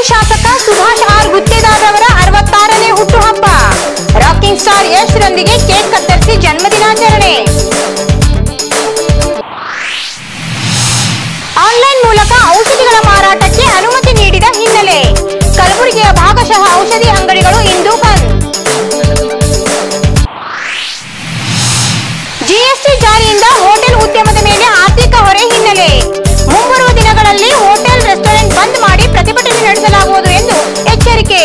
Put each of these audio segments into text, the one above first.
ಶಾಸಕ ಸುಭಾಷ್ ಆರ್ ಗುತ್ತೇದಾರವರ ಅರವತ್ತಾರನೇ ಹುಟ್ಟುಹಬ್ಬ rocking star Yash ರೊಂದಿಗೆ ಕೇಕ್ ಕತ್ತರಿಸಿ ಜನ್ಮದಿನಾಚರಣೆ ಆನ್ಲೈನ್ ಮೂಲಕ ಔಷಧಿಗಳ ಮಾರಾಟಕ್ಕೆ ಅನುಮತಿ ನೀಡಿದ ಹಿನ್ನೆಲೆ ಕಲಬುರಗಿಯ ಭಾಗಶಃ ಔಷಧಿ ಅಂಗಡಿಗಳು ಇಂದು ಬಂದ್ ಜಿಎಸ್ಟಿ ಜಾರಿಯಿಂದ ಹೋಟೆಲ್ ಉದ್ಯಮದ ಮೇಲೆ ಆರ್ಥಿಕ ಹೊರೆ ಹಿನ್ನೆಲೆ ಮುಂಬರುವ ದಿನಗಳಲ್ಲಿ ಹೋಟೆಲ್ ರೆಸ್ಟೋರೆಂಟ್ ಬಂದ್ ಮಾಡಿ ಪ್ರತಿಭಟನೆ ನಡೆಸಲಾಗುವುದು ಎಂದು ಎಚ್ಚರಿಕೆ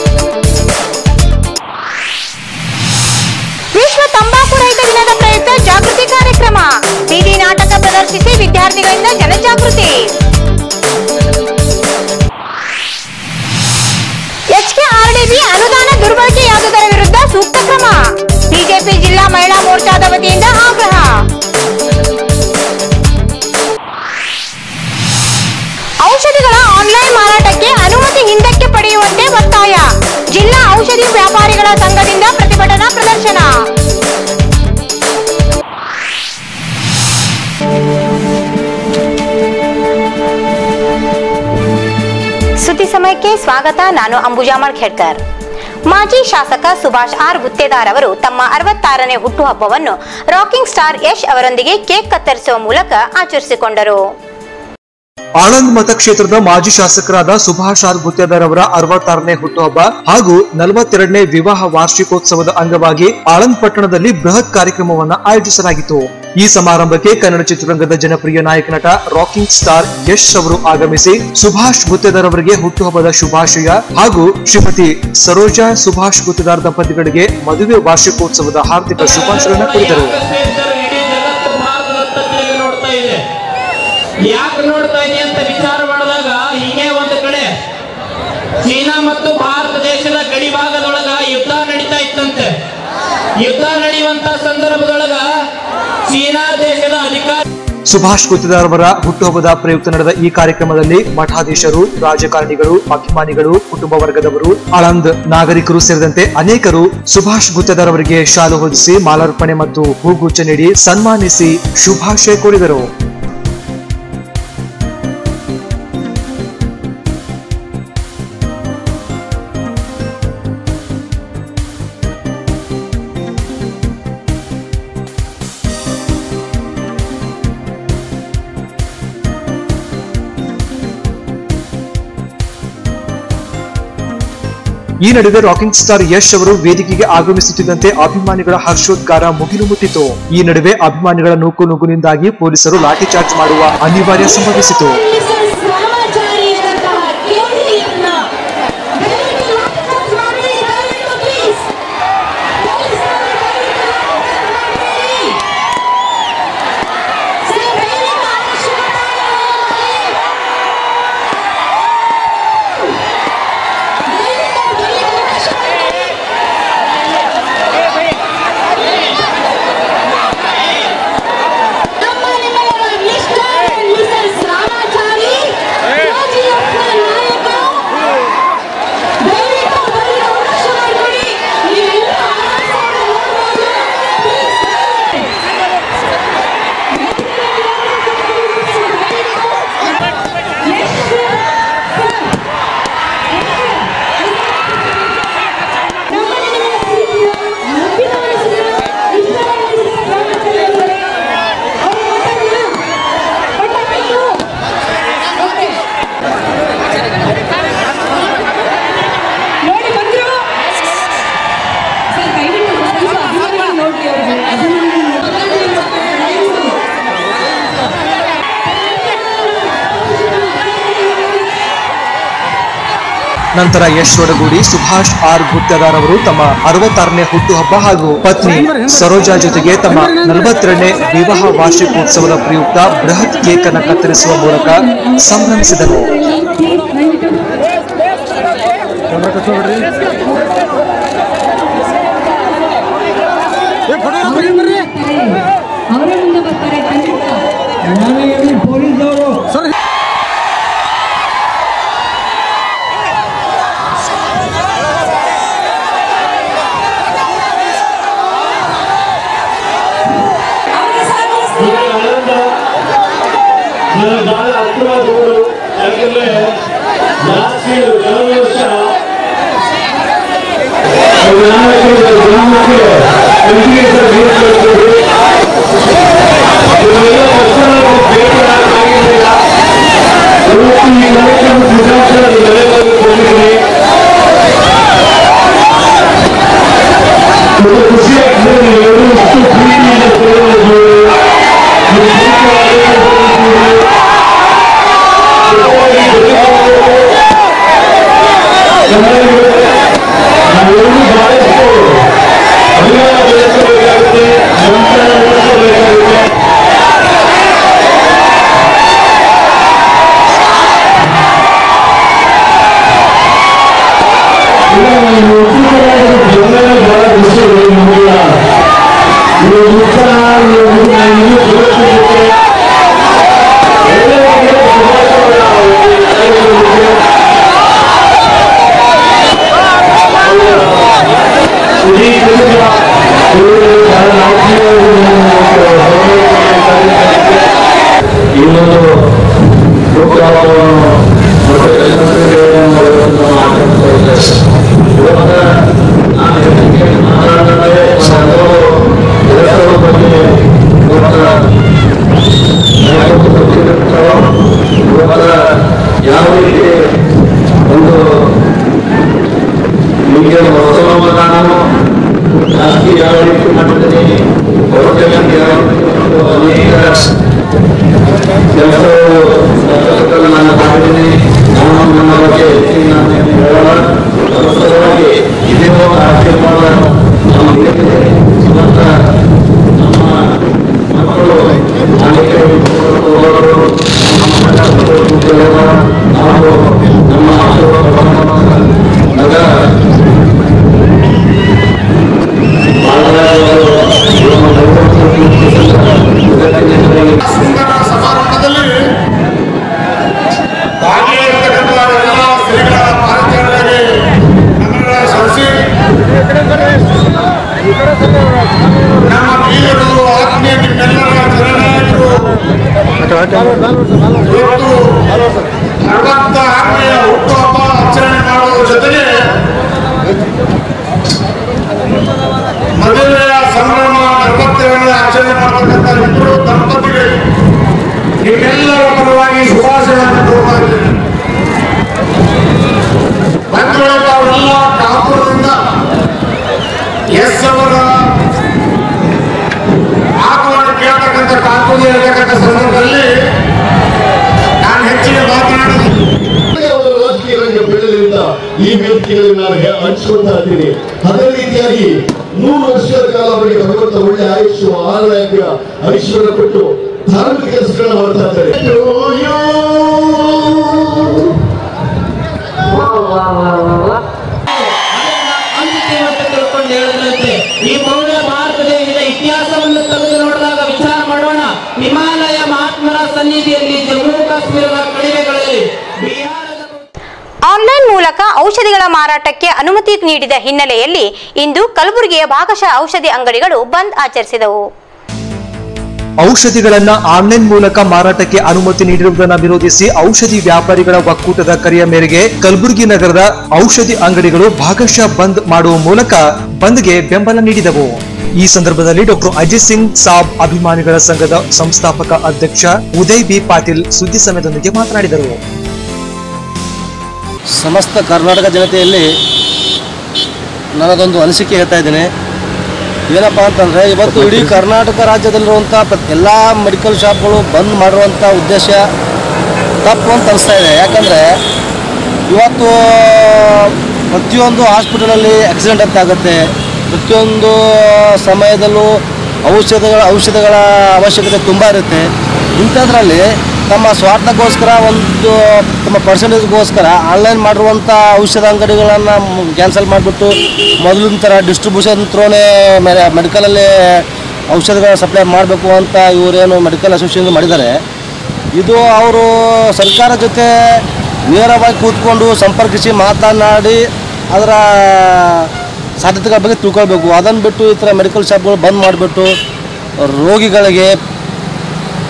ವಿಶ್ವ ತಂಬಾಕು ರಹಿತ ದಿನದ ಪ್ರಯುಕ್ತ ಜಾಗೃತಿ ಕಾರ್ಯಕ್ರಮ ಬೀದಿ ನಾಟಕ ಪ್ರದರ್ಶಿಸಿ ವಿದ್ಯಾರ್ಥಿಗಳಿಂದ ಜನಜಾಗೃತಿ ಎಚ್ಕೆಆರ್ಡಿಬಿ ಅನುದಾನ ದುರ್ಬಳಕೆಯಾದುದರ ವಿರುದ್ಧ ಸೂಕ್ತ ಕ್ರಮ ಬಿಜೆಪಿ ಜಿಲ್ಲಾ ಮಹಿಳಾ ಮೋರ್ಚಾದ ವತಿಯಿಂದ ಆಗ್ರಹ ಔಷಧಿಗಳ ಆನ್ಲೈನ್ ಮಾರಾಟಕ್ಕೆ ಅನುಮತಿ ಹಿಂದಕ್ಕೆ ಪಡೆಯುವಂತೆ ಒತ್ತಾಯ ಜಿಲ್ಲಾ ಔಷಧಿ ವ್ಯಾಪಾರಿಗಳ ಸಂಘದಿಂದ ಪ್ರತಿಭಟನಾ ಪ್ರದರ್ಶನ ಸುದ್ದಿ ಸಮಯಕ್ಕೆ ಸ್ವಾಗತ ನಾನು ಅಂಬುಜಾಮಳ್ ಖೇಡ್ಕರ್ ಮಾಜಿ ಶಾಸಕ ಸುಭಾಷ್ ಆರ್ ಗುತ್ತೇದಾರ್ ಅವರು ತಮ್ಮ ಅರವತ್ತಾರನೇ ಹುಟ್ಟುಹಬ್ಬವನ್ನು ರಾಕಿಂಗ್ ಸ್ಟಾರ್ ಯಶ್ ಅವರೊಂದಿಗೆ ಕೇಕ್ ಕತ್ತರಿಸುವ ಮೂಲಕ ಆಚರಿಸಿಕೊಂಡರು ಆಳಂದ್ ಮತಕ್ಷೇತ್ರದ ಮಾಜಿ ಶಾಸಕರಾದ ಸುಭಾಷ್ ಆರ್ ಗುತ್ತೇದಾರ್ ಅವರ ಅರವತ್ತಾರನೇ ಹುಟ್ಟುಹಬ್ಬ ಹಾಗೂ ನಲವತ್ತೆರಡನೇ ವಿವಾಹ ವಾರ್ಷಿಕೋತ್ಸವದ ಅಂಗವಾಗಿ ಆಳಂದ್ ಪಟ್ಟಣದಲ್ಲಿ ಬೃಹತ್ ಕಾರ್ಯಕ್ರಮವನ್ನ ಆಯೋಜಿಸಲಾಗಿತ್ತು ಈ ಸಮಾರಂಭಕ್ಕೆ ಕನ್ನಡ ಚಿತ್ರರಂಗದ ಜನಪ್ರಿಯ ನಾಯಕ ನಟ ರಾಕಿಂಗ್ ಸ್ಟಾರ್ ಯಶ್ ಅವರು ಆಗಮಿಸಿ ಸುಭಾಷ್ ಗುತ್ತೇದಾರ್ ಅವರಿಗೆ ಹುಟ್ಟುಹಬ್ಬದ ಶುಭಾಶಯ ಹಾಗೂ ಶ್ರೀಮತಿ ಸರೋಜಾ ಸುಭಾಷ್ ಗುತ್ತೇದಾರ್ ದಂಪತಿಗಳಿಗೆ ಮದುವೆ ವಾರ್ಷಿಕೋತ್ಸವದ ಹಾರ್ದಿಕ ಶುಭಾಶಯಗಳನ್ನು ಕೋರಿದರು ಇಡೀ ಜಗತ್ತು ಭಾರತದತ್ತ ತಿರುಗಿ ನೋಡ್ತಾ ಇದೆ ಯಾಕೆ ನೋಡ್ತಾ ಇದೆ ಅಂತ ವಿಚಾರ ಮಾಡಿದಾಗ ಹೀಗೆ ಒಂದು ಕಡೆ ಚೀನಾ ಮತ್ತು ಭಾರತ ದೇಶದ ಗಡಿ ಭಾಗದೊಳಗ ಯುದ್ಧ ನಡೀತಾ ಇತ್ತಂತೆ ಯುದ್ಧ ನಡೆಯುವಂತ ಸಂದರ್ಭದೊಳಗ ಚೀನಾ ದೇಶದ ಅಧಿಕಾರಿ ಸುಭಾಷ್ ಗುತ್ತೇದಾರ್ ಅವರ ಹುಟ್ಟುಹಬ್ಬದ ಪ್ರಯುಕ್ತ ನಡೆದ ಈ ಕಾರ್ಯಕ್ರಮದಲ್ಲಿ ಮಠಾಧೀಶರು ರಾಜಕಾರಣಿಗಳು ಅಭಿಮಾನಿಗಳು ಕುಟುಂಬ ವರ್ಗದವರು ಆಳಂದ್ ನಾಗರಿಕರು ಸೇರಿದಂತೆ ಅನೇಕರು ಸುಭಾಷ್ ಗುತ್ತೇದಾರ್ ಅವರಿಗೆ ಶಾಲು ಹೊದಿಸಿ ಮಾಲಾರ್ಪಣೆ ಮತ್ತು ಹೂಗುಚ್ಛ ನೀಡಿ ಸನ್ಮಾನಿಸಿ ಶುಭಾಶಯ ಕೋರಿದರು ಈ ನಡುವೆ ರಾಕಿಂಗ್ ಸ್ಟಾರ್ ಯಶ್ ಅವರು ವೇದಿಕೆಗೆ ಆಗಮಿಸುತ್ತಿದ್ದಂತೆ ಅಭಿಮಾನಿಗಳ ಹರ್ಷೋದ್ಗಾರ ಮುಗಿಲು ಮುಟ್ಟಿತು ಈ ನಡುವೆ ಅಭಿಮಾನಿಗಳ ನೂಕು ನುಗ್ಗುನಿಂದಾಗಿ ಪೊಲೀಸರು ಲಾಠಿ ಚಾರ್ಜ್ ಮಾಡುವ ಅನಿವಾರ್ಯ ಸಂಭವಿಸಿತು ರಾಮಾಚಾರಿಯಂತಹ ಕೇಳಿಯನ್ನ ದಯವಿಟ್ಟು ವಾಪಸ್ ಮಾಡಿ ದಯವಿಟ್ಟು ಪ್ಲೀಸ್ ನಮ್ಮ ನಿಮ್ಮೆಲ್ಲರ ಮಿಸ್ಟರ್ ಮಿಸಸ್ ರಾಮಾಚಾರಿ ಕೆಜಿಎಫ್ ನಾಯಕ ದಯವಿಟ್ಟು ಅವರಿಗೆ ಅವಕಾಶ ಮಾಡಿಕೊಡಿ ನೀವೆಲ್ಲ ಆಸಕ್ತಿಯಿಂದ ನೋಡ್ಬೋದು. ನಮ್ಮಲ್ಲಿ ನಿಮಗೆ ಪ್ರೀತಿಯ, ಅಭಿಮಾನಿಸಿದ, ಇಷ್ಟಪಡಿಸಿದ ರಾಮಾಚಾರಿ ಅವರೇ, ಅವರು ಮಾತಾಡಿದ್ರು. ಪಟ್ಟಾಕಿತ್ತು. ಓಕೆ. ನೋಡಿ ಬಂದ್ರು ಸರ್ ದಯವಿಟ್ಟು ಸ್ವಲ್ಪ ಅಭಿಮಾನಿಗಳು ನೋಡಿ ಅವ್ರಿಗೆ ಅಭಿಮಾನಿಗಳು ನಂತರ ಯಶ್ ಒಡಗೂಡಿ ಸುಭಾಷ್ ಆರ್ ಗುತ್ತೇದಾರ್ ಅವರು ತಮ್ಮ ಅರವತ್ತಾರನೇ ಹುಟ್ಟುಹಬ್ಬ ಹಾಗೂ ಪತ್ನಿ ಸರೋಜಾ ಜೊತೆಗೆ ತಮ್ಮ ನಲವತ್ತೆರಡನೇ ವಿವಾಹ ವಾರ್ಷಿಕೋತ್ಸವದ ಪ್ರಯುಕ್ತ ಬೃಹತ್ ಕೇಕ್ ಅನ್ನು ಕತ್ತರಿಸುವ ಮೂಲಕ ಸಂಭ್ರಮಿಸಿದರು ಅವರೇ ಮುಂದೆ ಬರ್ತಾರೆ ಖಂಡಿತ ಅವರಿಗೆ ಸನ್ಮಾನಿಸ್ತೀವಿ. ನನಗೆ ಬಹಳ ಹತ್ತಿರವಾದವರು ಯಾಕಂದ್ರೆ ಜಾಸ್ತಿ ಕೆಲವು ವರ್ಷ ಗ್ರಾಮಕ್ಕೆ ಗ್ರಾಮಕ್ಕೆ ಕಂಟಿನ್ಯೂಸ್ ಆಗಿ ನೀರು ಕಳಿಸ್ತೀವಿ ಇವೆಲ್ಲ ವರ್ಷಗಳು ಬೇಕರಾಗಿಲ್ಲ ಇವತ್ತು ಈ ಕಾರ್ಯಕ್ರಮ ಮುಖಾಂತರ ನಿಮ್ಮೆಲ್ಲರಿಗೂ ಬಂದಿದ್ದೀನಿ ತುಂಬ ಖುಷಿ ಆಗ್ತದೆ ನೀವೆಲ್ಲರೂ ಇಷ್ಟು ಪ್ರೀತಿಯಿಂದ ಸೇರೋದು ನೀವು ಪ್ರೀತಿಯಾಗಿ ನಾವೆಲ್ಲರೂ ಬಹಳಷ್ಟು ಅಭಿಮಾನ ಬೆಳೆಸಬೇಕಾಗುತ್ತೆ ನಂತರ ಬೆಳೆಸಬೇಕಾಗುತ್ತೆ ಬಹಳ ಖುಷಿ ನಮಗೆಲ್ಲ ಇದು ಮುಖ್ಯ ಇದು ಸುರಕ್ಷತೆ ಎಲ್ಲರಿಗೆ ಇಡೀ ಕುಟುಂಬ ಈ ಒಂದು ಪ್ರೋಗ್ರಾಮವನ್ನು ಮತ್ತು ಕೆಲಸಗಳನ್ನು ಆಚರಿಸ್ತಾ ಇದ್ದಾರೆ ಇವತ್ತು ನಾನು ಇದಕ್ಕೆ ಮಾತನಾಡದೆ ಒಂದು ಕೆಲಸದ ಬಗ್ಗೆ ಇವತ್ತು ನಾಯಕರು ಗೊತ್ತಿರುತ್ತಾರೋ ಇವತ್ತು ಯಾವ ರೀತಿ ಒಂದು ನಿಮಗೆ ಹೊಸ ನಾನು ಜಾಸ್ತಿ ಯಾವ ರೀತಿ ಮಾಡ್ತೀನಿ ಹೊರಗೆ ಯಾವ ರೀತಿ ಒಂದು ಅನೇಕ ಕೆಲಸಗಳು ನಾನು ಮಾಡಿದ್ದೀನಿ ನಾನು ನನ್ನ ಬಗ್ಗೆ ಹೆಚ್ಚಿನ ನಾನು ಏನು ಹೇಳೋಣ ಅದಕ್ಕೋಸ್ಕರವಾಗಿ ಇದೇ ಒಂದು ಆಶೀರ್ವಾದ ನಾವು ನೀಡಿದೆ ಇವತ್ತು ನಮ್ಮ ಮಕ್ಕಳು ಅನೇಕ ಹೋದರು ನಮ್ಮ ಮಕ್ಕಳು ನಾವು ನಮ್ಮ ಆಶೀರ್ವಾದ ಆಗ ಸುಂದರ ಸಮಾರಂಭದಲ್ಲಿ ಭಾಗಿಯಾಗಿರ್ತಕ್ಕಂಥ ಎಲ್ಲ ಶ್ರೀಗಳ ಪಾದಗಳಿಗೆ ನಮ್ಮನ್ನ ಸಲ್ಲಿಸಿ ನಮ್ಮ ವೀರರು ಆತ್ಮೀಯ ನಿಮ್ಮೆಲ್ಲರ ಜನನಾಯಕರು ಇವತ್ತು ಅರವತ್ತ ಆರನೆಯ ಹುಟ್ಟುಹಬ್ಬ ಆಚರಣೆ ಮಾಡುವುದರ ಜೊತೆಗೆ ಮದುವೆಯ ಸಂಭ್ರಮ ಅರವತ್ತೇಳನೇ ಆಚರಣೆ ಮಾಡತಕ್ಕಂಥ ಇಬ್ಬರು ದಂಪತಿಗಳು ನಿಮ್ಮೆಲ್ಲರ ಪರವಾಗಿ ಶುಭಾಶಯವನ್ನು ಕೋರ್ತಾ ಇದ್ದೇನೆ ಬಂಧುಗಳೇ ತಾವೆಲ್ಲ ಕಾಪುರದಿಂದ ಎಸ್ ಅವರ ಆಗಮನ ಕೇಳ್ತಕ್ಕಂಥ ಕಾಪುರದಲ್ಲಿ ಇರತಕ್ಕಂಥ ಸಂದರ್ಭದಲ್ಲಿ ನಾನು ಹೆಚ್ಚಿಗೆ ಮಾತನಾಡೋದು ಅವರ ರಾಜಕೀಯ ರಂಗ ಬೆಳೆದ್ರಿಂದ ಈ ವೇದಿಕೆಯಲ್ಲಿ ನಾನು ಹೇ- ಹಂಚ್ಕೊಳ್ತಾ ಇದ್ದೀನಿ ಅದೇ ರೀತಿಯಾಗಿ ನೂರು ವರ್ಷದ ಕಾಲ ಅವರಿಗೆ ಭಗವಂತ ಒಳ್ಳೆ ಆಯುಷ್ ಆರೋಗ್ಯ ಐಶ್ವರ್ಯ ಕೊಟ್ಟು ಧಾರ್ಮಿಕ ಕೆಲಸಗಳನ್ನ ಮಾಡ್ತಾ ಇದ್ದಾರೆ ಅಂತ್ಯ ಅಂತ ತಿಳ್ಕೊಂಡು ಹೇಳಿದ್ರಂತೆ ಈ ಭವ್ಯ ಭಾರತ ದೇಶದ ಇತಿಹಾಸವನ್ನು ತೆಗೆದು ನೋಡಿದಾಗ ವಿಚಾರ ಮಾಡೋಣ ಹಿಮಾಲಯ ಮಹಾತ್ಮರ ಸನ್ನಿಧಿಯಲ್ಲಿ ಜಮ್ಮು ಕಾಶ್ಮೀರದ ಕಣಿವೆಗಳಲ್ಲಿ ಬಿಹಾರದ ಆನ್ಲೈನ್ ಮೂಲಕ ಔಷಧಿಗಳ ಮಾರಾಟಕ್ಕೆ ಅನುಮತಿ ನೀಡಿದ ಹಿನ್ನೆಲೆಯಲ್ಲಿ ಇಂದು ಕಲಬುರಗಿಯ ಭಾಗಶಃ ಔಷಧಿ ಅಂಗಡಿಗಳು ಬಂದ್ ಆಚರಿಸಿದವು ಔಷಧಿಗಳನ್ನ ಆನ್ಲೈನ್ ಮೂಲಕ ಮಾರಾಟಕ್ಕೆ ಅನುಮತಿ ನೀಡಿರುವುದನ್ನು ವಿರೋಧಿಸಿ ಔಷಧಿ ವ್ಯಾಪಾರಿಗಳ ಒಕ್ಕೂಟದ ಕರೆಯ ಮೇರೆಗೆ ಕಲಬುರಗಿ ನಗರದ ಔಷಧಿ ಅಂಗಡಿಗಳು ಭಾಗಶಃ ಬಂದ್ ಮಾಡುವ ಮೂಲಕ ಬಂದ್ಗೆ ಬೆಂಬಲ ನೀಡಿದವು ಈ ಸಂದರ್ಭದಲ್ಲಿ ಡಾಕ್ಟರ್ ಅಜಿತ್ ಸಿಂಗ್ ಸಾಬ್ ಅಭಿಮಾನಿಗಳ ಸಂಘದ ಸಂಸ್ಥಾಪಕ ಅಧ್ಯಕ್ಷ ಉದಯ್ ಬಿ ಪಾಟೀಲ್ ಸುದ್ದಿ ಸಮಯದೊಂದಿಗೆ ಮಾತನಾಡಿದರು ಸಮಸ್ತ ಕರ್ನಾಟಕ ಜನತೆಯಲ್ಲಿ ನನ್ನದೊಂದು ಅನಿಸಿಕೆ ಹೇಳ್ತಾ ಇದ್ದೀನಿ ಏನಪ್ಪ ಅಂತಂದರೆ ಇವತ್ತು ಇಡೀ ಕರ್ನಾಟಕ ರಾಜ್ಯದಲ್ಲಿರುವಂಥ ಪ್ರತಿ ಎಲ್ಲ ಮೆಡಿಕಲ್ ಶಾಪ್ಗಳು ಬಂದ್ ಮಾಡಿರುವಂಥ ಉದ್ದೇಶ ತಪ್ಪು ಅಂತ ಅನಿಸ್ತಾ ಇದೆ ಯಾಕಂದರೆ ಇವತ್ತು ಪ್ರತಿಯೊಂದು ಹಾಸ್ಪಿಟಲಲ್ಲಿ ಆಕ್ಸಿಡೆಂಟ್ ಅಂತ ಆಗುತ್ತೆ ಪ್ರತಿಯೊಂದು ಸಮಯದಲ್ಲೂ ಔಷಧಗಳ ಔಷಧಗಳ ಅವಶ್ಯಕತೆ ತುಂಬ ಇರುತ್ತೆ ಇಂಥದ್ರಲ್ಲಿ ತಮ್ಮ ಸ್ವಾರ್ಥಕ್ಕೋಸ್ಕರ ಒಂದು ತಮ್ಮ ಪರ್ಸೆಂಟೇಜ್ಗೋಸ್ಕರ ಆನ್ಲೈನ್ ಮಾಡಿರುವಂಥ ಔಷಧ ಅಂಗಡಿಗಳನ್ನು ಕ್ಯಾನ್ಸಲ್ ಮಾಡಿಬಿಟ್ಟು ಮೊದಲಿನ ಥರ ಡಿಸ್ಟ್ರಿಬ್ಯೂಷನ್ ತ್ರೋನೇ ಮೆಡಿಕಲಲ್ಲಿ ಔಷಧಗಳ ಸಪ್ಲೈ ಮಾಡಬೇಕು ಅಂತ ಇವರೇನು ಮೆಡಿಕಲ್ ಅಸೋಸಿಯೇಷನ್ ಮಾಡಿದ್ದಾರೆ ಇದು ಅವರು ಸರ್ಕಾರ ಜೊತೆ ನೇರವಾಗಿ ಕೂತ್ಕೊಂಡು ಸಂಪರ್ಕಿಸಿ ಮಾತನಾಡಿ ಅದರ ಸಾಧ್ಯತೆಗಳ ಬಗ್ಗೆ ತಿಳ್ಕೊಳ್ಬೇಕು ಅದನ್ನು ಬಿಟ್ಟು ಈ ಥರ ಮೆಡಿಕಲ್ ಶಾಪ್ಗಳು ಬಂದ್ ಮಾಡಿಬಿಟ್ಟು ರೋಗಿಗಳಿಗೆ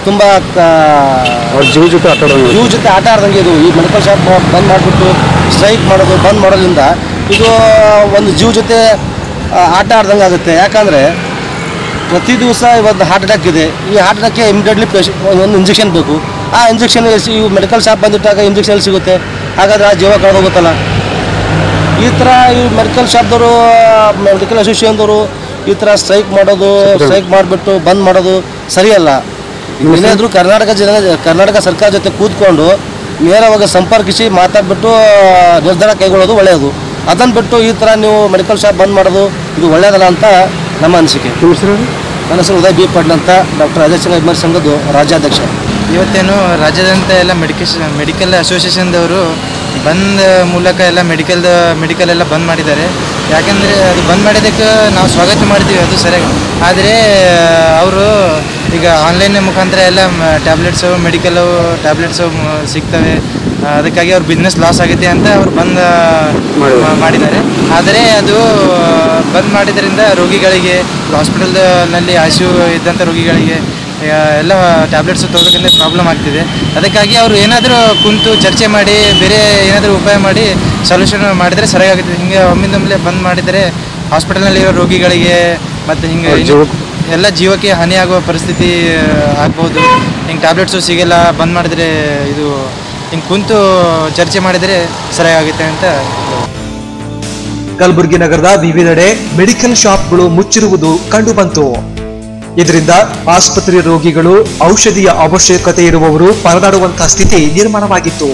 ತುಂಬ ಅವ್ರ ಜೀವ ಜೊತೆ ಆಟ ಆಡೋದು ಇವ್ರ ಜೊತೆ ಆಟ ಆಡ್ದಂಗೆ ಇದು ಈ ಮೆಡಿಕಲ್ ಶಾಪ್ ಬಂದ್ ಮಾಡಿಬಿಟ್ಟು ಸ್ಟ್ರೈಕ್ ಮಾಡೋದು ಬಂದ್ ಮಾಡೋದ್ರಿಂದ ಇದು ಒಂದು ಜೀವ ಜೊತೆ ಆ, ಆಟ ಆಡ್ದಂಗೆ ಆಗುತ್ತೆ ಯಾಕಂದರೆ ಪ್ರತಿ ದಿವಸ ಇವತ್ತು ಹಾರ್ಟ್ ಅಟ್ಯಾಕ್ ಇದೆ ಈ ಹಾರ್ಟ್ ಅಟ್ಯಾಕ್ಗೆ ಇಮಿಡಿಯೇಟ್ಲಿ ಪೇಷ್ ಒಂದು ಇಂಜೆಕ್ಷನ್ ಬೇಕು ಆ ಇಂಜೆಕ್ಷನ್ ಇವು ಮೆಡಿಕಲ್ ಶಾಪ್ ಬಂದಿಟ್ಟಾಗ ಇಂಜೆಕ್ಷನ್ ಎಲ್ಲಿ ಸಿಗುತ್ತೆ ಹಾಗಾದ್ರೆ ಆ ಜೀವ ಕಳೆದೋಗುತ್ತಲ್ಲ ಈ ಥರ ಈ ಮೆಡಿಕಲ್ ಶಾಪ್ದವರು ಮೆಡಿಕಲ್ ಅಸೋಸಿಯೇಷನ್ದವರು ಈ ಥರ ಸ್ಟ್ರೈಕ್ ಮಾಡೋದು ಸ್ಟ್ರೈಕ್ ಮಾಡಿಬಿಟ್ಟು ಬಂದ್ ಮಾಡೋದು ಸರಿಯಲ್ಲ ಏನಾದರೂ ಕರ್ನಾಟಕ ಜನ ಕರ್ನಾಟಕ ಸರ್ಕಾರ ಜೊತೆ ಕೂತ್ಕೊಂಡು ನೇರವಾಗಿ ಸಂಪರ್ಕಿಸಿ ಮಾತಾಡ್ಬಿಟ್ಟು ನಿರ್ಧಾರ ಕೈಗೊಳ್ಳೋದು ಒಳ್ಳೆಯದು ಅದನ್ನು ಬಿಟ್ಟು ಈ ಥರ ನೀವು ಮೆಡಿಕಲ್ ಶಾಪ್ ಬಂದ್ ಮಾಡೋದು ಇದು ಒಳ್ಳೆಯದಲ್ಲ ಅಂತ ನಮ್ಮ ಅನಿಸಿಕೆ ನಿಮ್ಮ ಹೆಸರು ನನ್ನ ಹೆಸರು ಉದಯ್ ಬಿ ಪಾಟೀಲ್ ಅಂತ ಡಾಕ್ಟರ್ ಅಜಯ್ ಸಿಂಗ್ ವಿಮರ್ ಸಂಘದ್ದು ರಾಜ್ಯಾಧ್ಯಕ್ಷ ಇವತ್ತೇನು ರಾಜ್ಯಾದ್ಯಂತ ಎಲ್ಲ ಮೆಡಿಕೇಶನ್ ಮೆಡಿಕಲ್ ಅಸೋಸಿಯೇಷನ್ದವರು ಬಂದ್ ಮೂಲಕ ಎಲ್ಲ ಮೆಡಿಕಲ್ದ ಮೆಡಿಕಲ್ ಎಲ್ಲ ಬಂದ್ ಮಾಡಿದ್ದಾರೆ ಯಾಕಂದರೆ ಅದು ಬಂದ್ ಮಾಡಿದ್ದಕ್ಕೆ ನಾವು ಸ್ವಾಗತ ಮಾಡ್ತೀವಿ ಅದು ಸರಿಯಾಗಿ ಆದರೆ ಅವರು ಈಗ ಆನ್ಲೈನ್ ಮುಖಾಂತರ ಎಲ್ಲ ಟ್ಯಾಬ್ಲೆಟ್ಸು ಮೆಡಿಕಲ್ಲು ಟ್ಯಾಬ್ಲೆಟ್ಸು ಸಿಗ್ತವೆ ಆ, ಅದಕ್ಕಾಗಿ ಅವ್ರ ಬಿಸ್ನೆಸ್ ಲಾಸ್ ಆಗುತ್ತೆ ಅಂತ ಅವ್ರು ಬಂದ್ ಮಾ- ಮಾಡಿದ್ದಾರೆ ಆದರೆ ಅದು ಬಂದ್ ಮಾಡಿದ್ರಿಂದ ರೋಗಿಗಳಿಗೆ ಹಾಸ್ಪಿಟಲ್ನಲ್ಲಿ ಐ ಸಿ ಯು ಇದ್ದಂಥ ರೋಗಿಗಳಿಗೆ ಆ, ಎಲ್ಲ ಟ್ಯಾಬ್ಲೆಟ್ಸ್ ತೊಗೋಬೇಕಂದ್ರೆ ಪ್ರಾಬ್ಲಮ್ ಆಗ್ತಿದೆ ಅದಕ್ಕಾಗಿ ಅವರು ಏನಾದರೂ ಕುಂತು ಚರ್ಚೆ ಮಾಡಿ ಬೇರೆ ಏನಾದರೂ ಉಪಾಯ ಮಾಡಿ ಸೊಲ್ಯೂಷನ್ ಮಾಡಿದರೆ ಸರಿಯಾಗುತ್ತೆ ಹಿಂಗೆ ಒಮ್ಮಿಂದೊಮ್ಮೆ ಬಂದ್ ಮಾಡಿದರೆ ಹಾಸ್ಪಿಟಲ್ನಲ್ಲಿರೋ ರೋಗಿಗಳಿಗೆ ಮತ್ತು ಹಿಂಗೆ ಅವ್ರ ಜೀವಕ್ಕೆ- ಎಲ್ಲ ಜೀವಕ್ಕೆ ಹಾನಿಯಾಗುವ ಪರಿಸ್ಥಿತಿ ಆ, ಆಗ್ಬೋದು ಹಿಂಗೆ ಟ್ಯಾಬ್ಲೆಟ್ಸು ಸಿಗಲ್ಲ ಬಂದ್ ಮಾಡಿದರೆ ಇದು ಹಿಂಗೆ ಕುಂತು ಚರ್ಚೆ ಮಾಡಿದರೆ ಸರಿಯಾಗುತ್ತೆ ಅಂತ ಕಲಬುರಗಿ ನಗರದ ವಿವಿಧೆಡೆ ಮೆಡಿಕಲ್ ಶಾಪ್ಗಳು ಮುಚ್ಚಿರುವುದು ಕಂಡುಬಂತು ಇದರಿಂದ ಆಸ್ಪತ್ರೆ ರೋಗಿಗಳು ಔಷಧಿಯ ಅವಶ್ಯಕತೆ ಇರುವವರು ಪರದಾಡುವಂತಹ ಸ್ಥಿತಿ ನಿರ್ಮಾಣವಾಗಿತ್ತು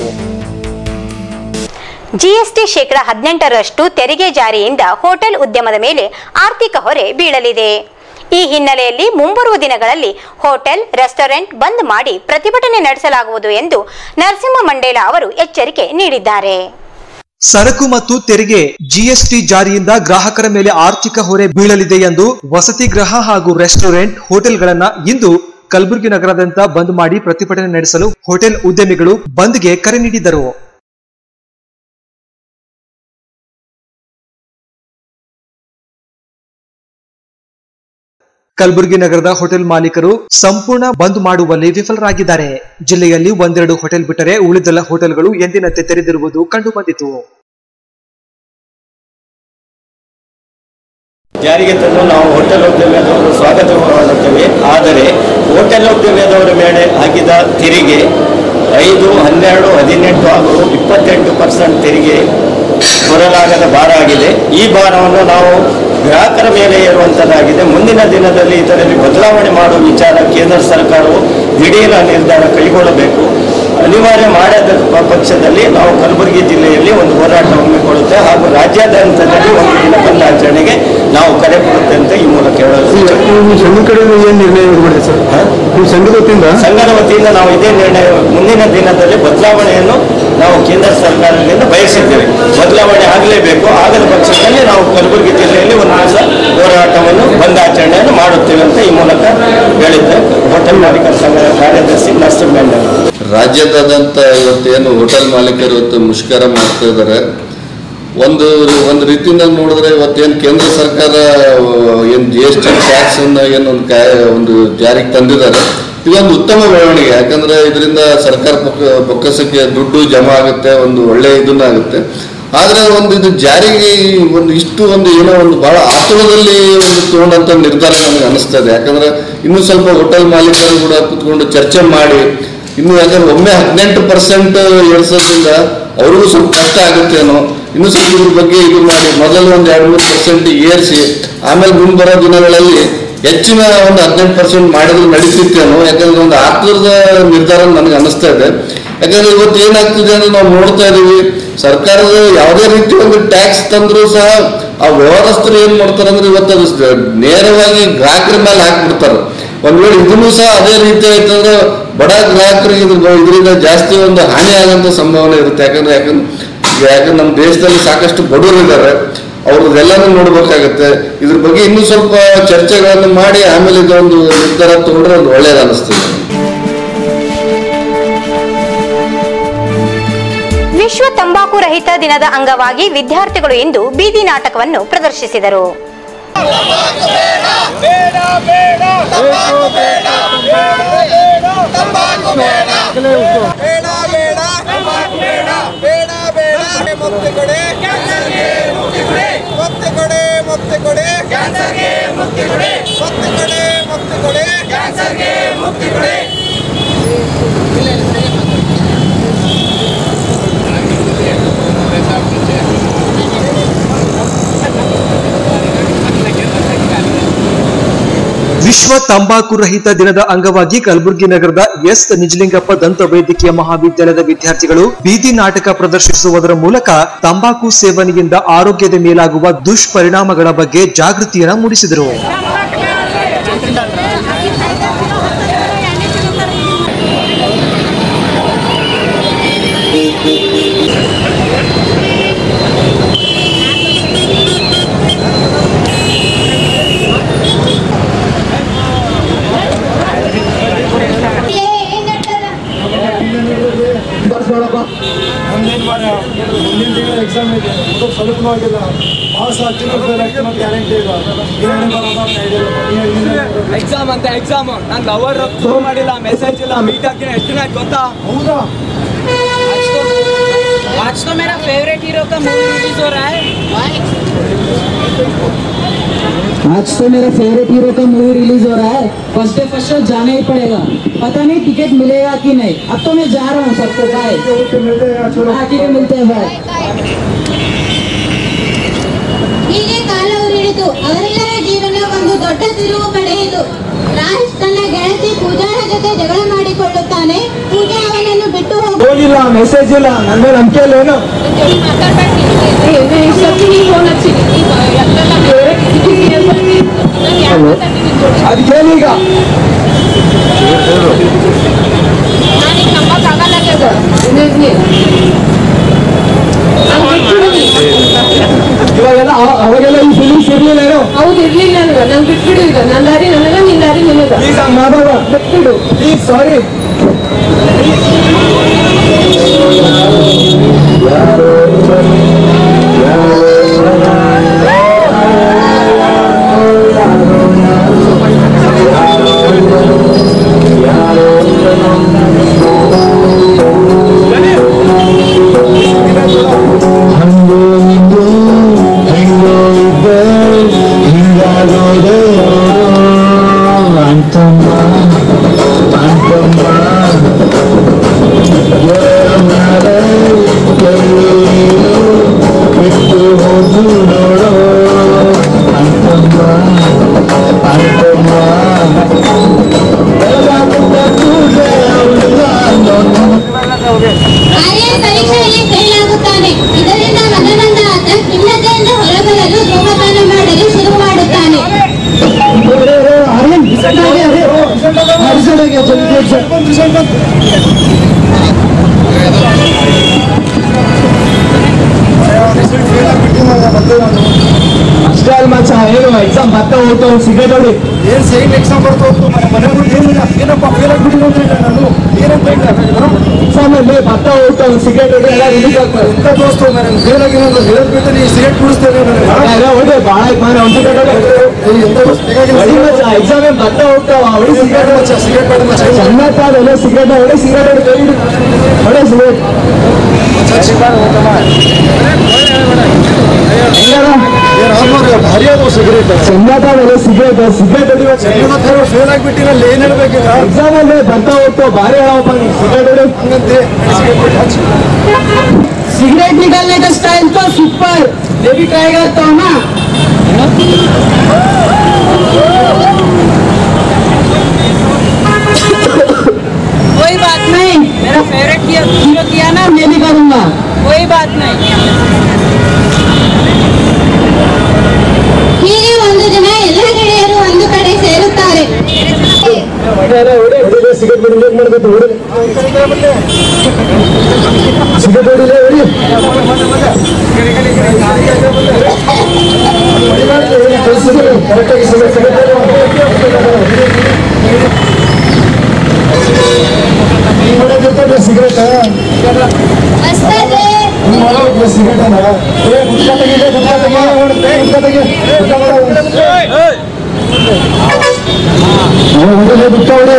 ಜಿಎಸ್ಟಿ ಶೇಕಡ ಹದಿನೆಂಟರಷ್ಟು ತೆರಿಗೆ ಜಾರಿಯಿಂದ ಹೋಟೆಲ್ ಉದ್ಯಮದ ಮೇಲೆ ಆರ್ಥಿಕ ಹೊರೆ ಬೀಳಲಿದೆ ಈ ಹಿನ್ನೆಲೆಯಲ್ಲಿ ಮುಂಬರುವ ದಿನಗಳಲ್ಲಿ ಹೋಟೆಲ್ ರೆಸ್ಟೋರೆಂಟ್ ಬಂದ್ ಮಾಡಿ ಪ್ರತಿಭಟನೆ ನಡೆಸಲಾಗುವುದು ಎಂದು ನರಸಿಂಹ ಮಂಡೇಲ ಅವರು ಎಚ್ಚರಿಕೆ ನೀಡಿದ್ದಾರೆ ಸರಕು ಮತ್ತು ತೆರಿಗೆ ಜಿಎಸ್ಟಿ ಜಾರಿಯಿಂದ ಗ್ರಾಹಕರ ಮೇಲೆ ಆರ್ಥಿಕ ಹೊರೆ ಬೀಳಲಿದೆ ಎಂದು ವಸತಿ ಗೃಹ ಹಾಗೂ ರೆಸ್ಟೋರೆಂಟ್ ಹೋಟೆಲ್ಗಳನ್ನ ಇಂದು ಕಲಬುರಗಿ ನಗರದಂತ ಬಂದ್ ಮಾಡಿ ಪ್ರತಿಭಟನೆ ನಡೆಸಲು ಹೋಟೆಲ್ ಉದ್ಯಮಿಗಳು ಬಂದ್ಗೆ ಕರೆ ನೀಡಿದರು ಕಲಬುರಗಿ ನಗರದ ಹೋಟೆಲ್ ಮಾಲೀಕರು ಸಂಪೂರ್ಣ ಬಂದ್ ಮಾಡುವಲ್ಲಿ ವಿಫಲರಾಗಿದ್ದಾರೆ ಜಿಲ್ಲೆಯಲ್ಲಿ ಒಂದೆರಡು ಹೋಟೆಲ್ ಬಿಟ್ಟರೆ ಉಳಿದೆಲ್ಲ ಹೋಟೆಲ್ಗಳು ಎಂದಿನಂತೆ ತೆರೆದಿರುವುದು ಕಂಡುಬಂದಿತು ಜಾರಿಗೆ ತಂದು ನಾವು ಹೋಟೆಲ್ ಉದ್ಯಮದವರು ಸ್ವಾಗತ ಮಾಡುತ್ತೇವೆ ಆದರೆ ಹೋಟೆಲ್ ಉದ್ಯಮದವರ ಮೇಲೆ ಹಾಕಿದ ತೆರಿಗೆ ಐದು ಹನ್ನೆರಡು ಹದಿನೆಂಟು ಹಾಗೂ ಇಪ್ಪತ್ತೆಂಟು ಪರ್ಸೆಂಟ್ ತೆರಿಗೆ ಹೊರಲಾಗದ ಭಾರ ಆಗಿದೆ ಈ ಭಾರವನ್ನು ನಾವು ಗ್ರಾಹಕರ ಮೇಲೆ ಏರುವಂಥದ್ದಾಗಿದೆ ಮುಂದಿನ ದಿನದಲ್ಲಿ ಇದರಲ್ಲಿ ಬದಲಾವಣೆ ಮಾಡುವ ವಿಚಾರ ಕೇಂದ್ರ ಸರ್ಕಾರವು ದಿಢೀರ ನಿರ್ಧಾರ ಕೈಗೊಳ್ಳಬೇಕು ಅನಿವಾರ್ಯ ಮಾಡದ ಪ- ಪಕ್ಷದಲ್ಲಿ ನಾವು ಕಲಬುರಗಿ ಜಿಲ್ಲೆಯಲ್ಲಿ ಒಂದು ಹೋರಾಟ ಹಮ್ಮಿಕೊಳ್ಳುತ್ತೆ ಹಾಗೂ ರಾಜ್ಯಾದ್ಯಂತದಲ್ಲಿ ಒಂದು ದಿನ ಬಂದ್ ಆಚರಣೆಗೆ ನಾವು ಕರೆ ಕೊಡುತ್ತೆ ಅಂತ ಈ ಮೂಲಕ ಹೇಳಲು ನಿಮ್ಮ ಸಂಘದ ಕಡೆಯಿಂದ ಏನು ನಿರ್ಣಯ ಮಾಡಿದೆ ಸರ್ ನಿಮ್ಮ ಸಂಘದ ವತಿಯಿಂದ ಸಂಘದ ವತಿಯಿಂದ ನಾವು ಇದೇ ನಿರ್ಣಯ ಮುಂದಿನ ದಿನದಲ್ಲಿ ಬದಲಾವಣೆಯನ್ನು ನಾವು ಕೇಂದ್ರ ಸರ್ಕಾರದಿಂದ ಬಯಸಿದ್ದೇವೆ ಬದಲಾವಣೆ ಆಗಲೇಬೇಕು ಆಗದ ಪಕ್ಷದಲ್ಲಿ ನಾವು ಕಲಬುರಗಿ ಜಿಲ್ಲೆಯಲ್ಲಿ ಒಂದು ದಿವಸ ಹೋರಾಟವನ್ನು ಬಂದಾಚರಣೆಯನ್ನು ಮಾಡುತ್ತೇವೆ ಅಂತ ಈ ಮೂಲಕ ಹೇಳಿದ್ದೆ ಹೋಟೆಲ್ ಮಾಲೀಕರ ಸಂಘದ ಕಾರ್ಯದರ್ಶಿ ನರ್ಸಿಂಗ್ ಮೆಂಡಲ್ ರಾಜ್ಯದಾದ್ಯಂತ ಇವತ್ತೇನು ಹೋಟೆಲ್ ಮಾಲೀಕರು ಇವತ್ತು ಮುಷ್ಕರ ಮಾಡ್ತಾ ಇದ್ದಾರೆ ಒಂದು ಒಂದು ರೀತಿಯಿಂದ ನೋಡಿದ್ರೆ ಇವತ್ತೇನು ಕೇಂದ್ರ ಸರ್ಕಾರ ಏನು ಜಿ ಎಸ್ ಟಿ ಟ್ಯಾಕ್ಸ್ ಅನ್ನ ಏನು ಒಂದು ಕಾಯ ಒಂದು ಜಾರಿಗೆ ತಂದಿದ್ದಾರೆ ಇದೊಂದು ಉತ್ತಮ ಬೆಳವಣಿಗೆ ಯಾಕಂದ್ರೆ ಇದರಿಂದ ಸರ್ಕಾರ ಪೊಕ್ಕ ಬೊಕ್ಕಸಕ್ಕೆ ದುಡ್ಡು ಜಮಾ ಆಗುತ್ತೆ ಒಂದು ಒಳ್ಳೆ ಇದನ್ನಾಗುತ್ತೆ ಆದ್ರೆ ಒಂದು ಇದು ಜಾರಿಗೆ ಒಂದು ಇಷ್ಟು ಒಂದು ಏನೋ ಒಂದು ಬಹಳ ಆತುರದಲ್ಲಿ ಒಂದು ತಗೊಂಡಂತ ನಿರ್ಧಾರ ನನಗೆ ಅನಿಸ್ತಾ ಇದೆ ಯಾಕಂದ್ರೆ ಇನ್ನೂ ಸ್ವಲ್ಪ ಹೋಟೆಲ್ ಮಾಲೀಕರು ಕೂಡ ಕುತ್ಕೊಂಡು ಚರ್ಚೆ ಮಾಡಿ ಇನ್ನು ಯಾಕಂದ್ರೆ ಒಮ್ಮೆ ಹದಿನೆಂಟು ಪರ್ಸೆಂಟ್ ಏರ್ಸೋದ್ರಿಂದ ಅವ್ರಿಗೂ ಸ್ವಲ್ಪ ಕಷ್ಟ ಆಗುತ್ತೇನೋ ಇನ್ನು ಸ್ವಲ್ಪ ಇದ್ರ ಬಗ್ಗೆ ಇದು ಮಾಡಿ ಮೊದಲು ಒಂದು ಎರಡು ಮೂರು ಪರ್ಸೆಂಟ್ ಏರಿಸಿ ಆಮೇಲೆ ಮುಂದೆ ಬರೋ ದಿನಗಳಲ್ಲಿ ಹೆಚ್ಚಿನ ಒಂದು ಹದಿನೆಂಟು ಪರ್ಸೆಂಟ್ ಮಾಡಿದ್ರೆ ನಡೀತಿತ್ತೇನೋ ಯಾಕಂದ್ರೆ ಒಂದು ಆತುರದ ನಿರ್ಧಾರ ನನಗೆ ಅನಿಸ್ತಾ ಇದೆ ಯಾಕಂದ್ರೆ ಇವತ್ತು ಏನಾಗ್ತಿದೆ ಅಂದ್ರೆ ನಾವು ನೋಡ್ತಾ ಇದೀವಿ ಸರ್ಕಾರದ ಯಾವುದೇ ರೀತಿ ಒಂದು ಟ್ಯಾಕ್ಸ್ ತಂದ್ರು ಸಹ ಆ ವ್ಯವಹಾರಸ್ಥರು ಏನ್ ಮಾಡ್ತಾರೆ ಅಂದ್ರೆ ಇವತ್ತು ಅದು ಸ- ನೇರವಾಗಿ ಗ್ರಾಹಕರ ಮೇಲೆ ಹಾಕ್ಬಿಡ್ತಾರೆ ಒಂದ್ ವೇಳೆ ಇದನ್ನು ಸಹ ಅದೇ ರೀತಿ ಆಯ್ತಂದ್ರೆ ಬಡ ಗ್ರಾಹಕರಿಗೆ ಇದ್ರ ಇದರಿಂದ ಜಾಸ್ತಿ ಒಂದು ಹಾನಿ ಆಗಂತ ಸಂಭಾವನೆ ಇರುತ್ತೆ ಯಾಕಂದ್ರೆ ಯಾಕಂದ್ರೆ ಯಾಕಂದ್ರೆ ನಮ್ಮ ದೇಶದಲ್ಲಿ ಸಾಕಷ್ಟು ಬಡವರು ಇದ್ದಾರೆ ಅವ್ರದ್ದೆಲ್ಲಾನು ನೋಡ್ಬೇಕಾಗತ್ತೆ ಇದ್ರ ಬಗ್ಗೆ ಇನ್ನೂ ಸ್ವಲ್ಪ ಚರ್ಚೆಗಳನ್ನು ಮಾಡಿ ಆಮೇಲೆ ಇದೊಂದು ನಿರ್ಧಾರ ತಗೊಂಡ್ರೆ ಒಂದು ಒಳ್ಳೇದು ಅನಿಸ್ತದೆ ವಿಶ್ವ ತಂಬಾಕು ರಹಿತ ದಿನದ ಅಂಗವಾಗಿ ವಿದ್ಯಾರ್ಥಿಗಳು ಇಂದು ಬೀದಿ ನಾಟಕವನ್ನು ಪ್ರದರ್ಶಿಸಿದರು ವಿಶ್ವ ತಂಬಾಕು ರಹಿತ ದಿನದ ಅಂಗವಾಗಿ ಕಲಬುರಗಿ ನಗರದ ಎಸ್ ನಿಜಲಿಂಗಪ್ಪ ದಂತ ವೈದ್ಯಕೀಯ ಮಹಾವಿದ್ಯಾಲಯದ ವಿದ್ಯಾರ್ಥಿಗಳು ಬೀದಿ ನಾಟಕ ಪ್ರದರ್ಶಿಸುವುದರ ಮೂಲಕ ತಂಬಾಕು ಸೇವನೆಯಿಂದ ಆರೋಗ್ಯದ ಮೇಲಾಗುವ ದುಷ್ಪರಿಣಾಮಗಳ ಬಗ್ಗೆ ಜಾಗೃತಿಯನ್ನ ಮೂಡಿಸಿದರು ಮುಂದಿನ ವಾರ ಮುಂದಿನ ತಿಂಗಳ ಎಕ್ಸಾಮ್ ಇದೆ ಅದು ಸ್ವಲ್ಪ ಆಗಿಲ್ಲ ಪಾಸ್ ಆಗ್ತೀನಿ ಫೇಲ್ ಆಗ್ತೀನಿ ಗ್ಯಾರಂಟಿ ಇಲ್ಲ ಏನೇನು ಬರೋದು ಅಂತ idea ಇಲ್ಲ. ಎಕ್ಸಾಮ್ ಅಂತ ಎಕ್ಸಾಮ್ ನಾನು ಲವರ್ ಫೋನ್ ಮಾಡಿಲ್ಲ ಮೆಸೇಜ್ ಇಲ್ಲ ಮೀಟ್ ಆಗ್ತೀನಿ ಎಷ್ಟು ದಿನ ಆಯ್ತು ಗೊತ್ತಾ ಹೌದಾ आज तो मेरा फेवरेट हीरो का मूवी रिलीज हो रहा है आज तो मेरा फेवरेट हीरो का मूवी रिलीज हो रहा है फर्स्ट डे फर्स्ट शो जाना ही पड़ेगा पता नहीं टिकट मिलेगा कि नहीं अब तो मैं जा रहा हूँ सबको बाय हाँ ठीक है मिलते हैं बाय ಹೀಗೆ ಕಾಲ ಉರುಳಿತು ಅವರೆಲ್ಲರ ಜೀವನ ಒಂದು ದೊಡ್ಡ ತಿರುವು ಪಡೆಯಿತು ರಾಜ್ ತನ್ನ ಗೆಳತಿ ಪೂಜಾರ ಜೊತೆ ಜಗಳ ಮಾಡಿಕೊಳ್ಳುತ್ತಾನೆ ಪೂಜಾ ಅವನನ್ನು ಬಿಟ್ಟು ಹೋಗ ಫೋನ್ ಇಲ್ಲ ಮೆಸೇಜ್ ಇಲ್ಲ ನನ್ನ ಮೇಲೆ ನಂಬಿಕೆ ಇಲ್ಲ ಏನು ಅದಕ್ಕೆ ಈಗ ಇವಾಗೆಲ್ಲ ಅವ- ಅವಾಗೆಲ್ಲ ಈ ಫೀಲಿಂಗ್ಸ್ ಇರ್ಲಿಲ್ಲ ಏನೋ ಹೌದು ಇರ್ಲಿಲ್ಲ ಅಲ್ವಾ ನಂಗೆ ಬಿಟ್ಬಿಡು ಈಗ ನನ್ನ ದಾರಿ ನನಗ ನಿನ್ನ ದಾರಿ ನಿನಗ ಪ್ಲೀಸ್ ಹಂಗ್ ಮಾಡಬೇಡ ಬಿಟ್ಬಿಡು ಪ್ಲೀಸ್ ಸಾರಿ ಆರ್ಯನ್ ಪರೀಕ್ಷೆಯಲ್ಲಿ ಫೇಲ್ ಆಗುತ್ತಾನೆ ಇದರಿಂದ ಮದನಂದ ಆತ ಖಿನ್ನತೆಯಿಂದ ಹೊರಬರಲು ಧೂಮಪಾನ ಮಾಡಲು ಶುರು ಮಾಡುತ್ತಾನೆ ಅಷ್ಟೇ ಅಲ್ಲ ಮಚ್ಚ ಏನು ಎಕ್ಸಾಮ್ ಬರ್ತಾ ಹೋಗ್ತಾ ಸಿಗರೇಟ್ ಹೊಡಿ ಏನ್ ಸೇಮ್ ಎಕ್ಸಾಮ್ ಬರ್ತಾ ಹೋಗ್ತು ಮನೆ ಮನೆ ಬಿಟ್ಟು ಏನಿಲ್ಲ ಏನಪ್ಪ ಫೇಲ್ ಆಗ್ಬಿಟ್ಟಿಲ್ಲ ಅಂದ್ರೆ ನಾನು ಏನಂತ ಎಕ್ಸಾಮ್ ಅಲ್ಲಿ ಬರ್ತಾ ಹೋಗ್ತಾ ಒಂದು ಸಿಗರೇಟ್ ಹೊಡಿ ಎಲ್ಲ ರಿಲೀಸ್ ಆಗ್ತದೆ ಎಂತ ದೋಸ್ತು ನಾನು ಫೇಲ್ ಆಗಿಲ್ಲ ಅಂದ್ರೆ ಹೇಳೋದ್ ಬಿಟ್ಟು ನೀ ಸಿಗರೇಟ್ ಕುಡಿಸ್ತೇನೆ ಹೊಡಿ ಭಾಳ ಆಯ್ತು ಮಾರೆ ಒಂದು ಸಿಗರೇಟ್ ಹೊಡಿ ಎಂತ ಹೊಡಿ ಮಚ್ಚ ಎಕ್ಸಾಮ್ ಏನ್ ಬರ್ತಾ ಹೋಗ್ತಾವ ಹೊಡಿ ಸಿಗರೇಟ್ ಮಚ್ಚ ಸಿಗರೇಟ್ ಹೊಡಿ ಮಚ್ಚ ಸಣ್ಣತ್ತ ಅದೆಲ್ಲ ಸಿಗರೇಟ್ ಹೊಡಿ ಸಿಗರೇಟ್ ಹೊಡಿ ಕೈ ಹಿಡಿ. ಹೊಡಿ ಸಿಗರೇಟ್ ಭಾರಿ ಅದು ಸಿಗರೇಟ್ ಸಂಗಾತಾವೆಲ್ಲ ಸಿಗರೇಟ್ ಸಿಗರೇಟ್ ಹೊಡಿಬೇಕು ಫೇಲ್ ಆಗ್ಬಿಟ್ಟಿನ ಏನ್ ಹೇಳ್ಬೇಕೀಗ ಎಕ್ಸಾಮ್ ಅಲ್ಲಿ ಬರ್ತಾ ಹೋಗ್ತು ಭಾರಿ ಹೇಳಪ್ಪ ನೀ ಸಿಗರೇಟ್ ಹೊಡಿ ಹಂಗಂತೆ सिगरेट निकालने का स्टाइल तो सुपर ये भी ट्राई करता हूँ ना कोई बात नहीं मेरा फेवरेट हीरो किया ना मैं भी करूँगा कोई बात नहीं ಹೀಗೆ ಒಂದು ದಿನ ಎಲ್ಲ ಗೆಳೆಯರು ಒಂದು ಕಡೆ ಸೇರುತ್ತಾರೆ ಸಿಗರೇಟ್ ಬಿಡಿ ಲೇಟ್ ಮಾಡ್ಬೇಕು ಹೊಡಿ ಸಿಗರೇಟ್ ಹೊಡಿಲೇ ಹೊಡಿ ಕರೆಕ್ಟಾಗಿ ಸಿಗರೇಟ್ ಸಿಗರೇಟ್ ಅಷ್ಟೇ ಸಿಗರೇಟ್ ಅಲ್ಲ ಏ ಗುಟ್ಕಾ ತೆಗಿದೆ ಗುಟ್ಕಾ ತೆಗಿ ಏ, ಗುಟ್ಕಾ ತೆಗಿ ಗುಟ್ಕಾ ಮಾಡು. ಅವ್ನು ಹೊಡಿಲಿ, ಗುಟ್ಕಾ ಹೊಡಿ.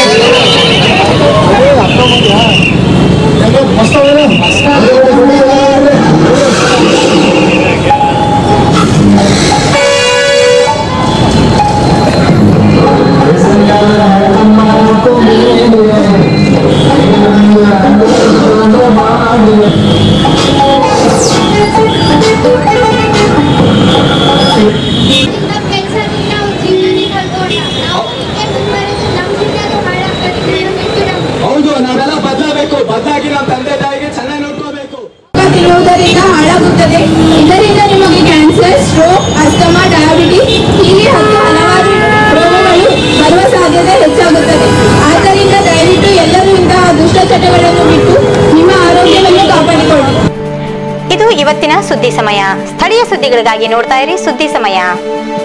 ಎಲ್ಲ ಮಸ್ತ್ ಅವ್ನು. ಹೊಡಿ, ಹೊಡಿ, ಹೊಡಿ, ಹೊಡಿ, ಹೊಡಿ. ಹೌದು ನಾವೆಲ್ಲ ಬದಲಾಗಬೇಕು ಬದಲಾಗಿ ನಮ್ಮ ತಂದೆ ತಾಯಿಗೆ ಚೆನ್ನಾಗಿ ನೋಡ್ಕೋಬೇಕು ತಿನ್ನುವುದರಿಂದ ಹಾಳಾಗುತ್ತದೆ ಇದರಿಂದ ನಿಮಗೆ ಕ್ಯಾನ್ಸರ್ ಸ್ಟ್ರೋಕ್ ಅಸ್ತಮ ಡಯಾಬಿಟಿಸ್ ಹೀಗೆ ಹತ್ತು ಹಲವಾರು ರೋಗಗಳು ಬರುವ ಸಾಧ್ಯತೆ ಹೆಚ್ಚಾಗುತ್ತದೆ ಆದ್ದರಿಂದ ದಯವಿಟ್ಟು ಎಲ್ಲರೂ ಇಂತಹ ದುಷ್ಟ ಚಟಗಳನ್ನು ಬಿಟ್ಟು ನಿಮ್ಮ ಆರೋಗ್ಯವನ್ನು ಕಾಪಾಡಿಕೊಳ್ಳಿ ಇದು ಇವತ್ತಿನ ಸುದ್ದಿ ಸಮಯ ಸ್ಥಳೀಯ ಸುದ್ದಿಗಳಿಗಾಗಿ ನೋಡ್ತಾ ಇರಿ ಸುದ್ದಿ ಸಮಯ